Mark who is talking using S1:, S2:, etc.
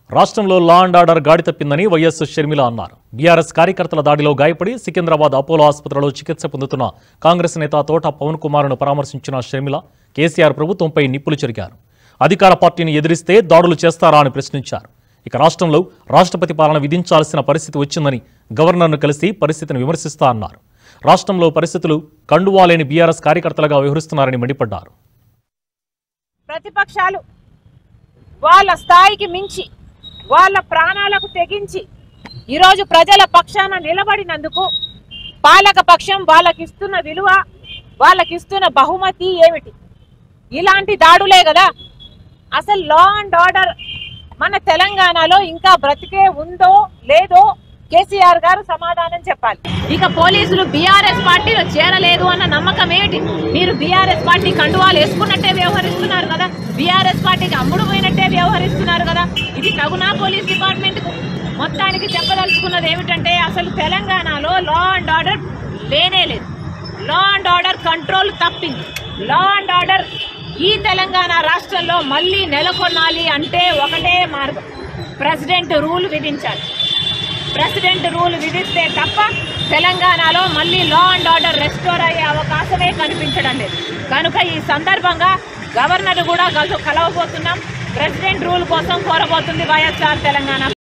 S1: రాష్ట్రంలో law and order గాడి తప్పిందని YS Sharmila అన్నారు బీఆర్ఎస్ కార్యకర్తల దాడిలో గాయపడి సికింద్రాబాద్ అపోలో ఆసుపత్రిలో చికిత్స పొందుతున్న కాంగ్రెస్ నేత తోట పవన్ కుమార్ను పరామర్శించిన షర్మిల కేసీఆర్ ప్రభుత్వంపై నిప్పులు చెరిగారు అధికార పార్టీని ఎదిరిస్తే దాడులు చేస్తారా అని ప్రశ్నించారు ఇక రాష్ట్రంలో రాష్ట్రపతి పాలన విధించాల్సిన పరిస్థితి వచ్చిందని గవర్నర్ను కలిసి పరిస్థితిని విమర్శిస్తా అన్నారు రాష్ట్రంలో పరిస్థితులు కండువా లేని బీఆర్ఎస్ కార్యకర్తలుగా వ్యవహరిస్తున్నారని మండిపడ్డారు
S2: ప్రతిపక్షాలు వాళ్ళ స్థాయికి మించి వాళ్ళ ప్రాణాలకు తెగించి ఈరోజు ప్రజల పక్షాన నిలబడినందుకు పాలక పక్షం వాళ్ళకిస్తున్న విలువ వాళ్ళకిస్తున్న బహుమతి ఏమిటి ఇలాంటి దాడులే కదా అసలు లా అండ్ ఆర్డర్ మన తెలంగాణలో ఇంకా బ్రతికే ఉందో లేదో కేసీఆర్ గారు సమాధానం చెప్పాలి ఇక పోలీసులు బీఆర్ఎస్ పార్టీలో చేరలేదు అన్న నమ్మకం ఏమిటి మీరు బీఆర్ఎస్ పార్టీ కండువాలు వేసుకున్నట్టే వ్యవహరిస్తున్నారు కదా బీఆర్ఎస్ పార్టీకి అమ్ముడు పోయినట్టే వ్యవహరిస్తున్నారు కదా ఇది తగునా పోలీస్ డిపార్ట్మెంట్ కు మొత్తానికి చెప్పదలుచుకున్నది ఏమిటంటే అసలు తెలంగాణలో లా అండ్ ఆర్డర్ లేనే లేదు లా అండ్ ఆర్డర్ కంట్రోల్ తప్పింది లా అండ్ ఆర్డర్ ఈ తెలంగాణ రాష్ట్రంలో మళ్ళీ నెలకొనాలి అంటే ఒకటే మార్గం ప్రెసిడెంట్ రూల్ విధించాలి ప్రెసిడెంట్ రూల్ విధిస్తే తప్ప తెలంగాణలో మళ్ళీ లా అండ్ ఆర్డర్ రెస్టోర్ అయ్యే అవకాశమే కనిపించడం లేదు కనుక ఈ సందర్భంగా గవర్నర్ కూడా కల- కలవబోతున్నాం ప్రెసిడెంట్ రూల్ కోసం కోరబోతుంది వైఎస్ఆర్ తెలంగాణ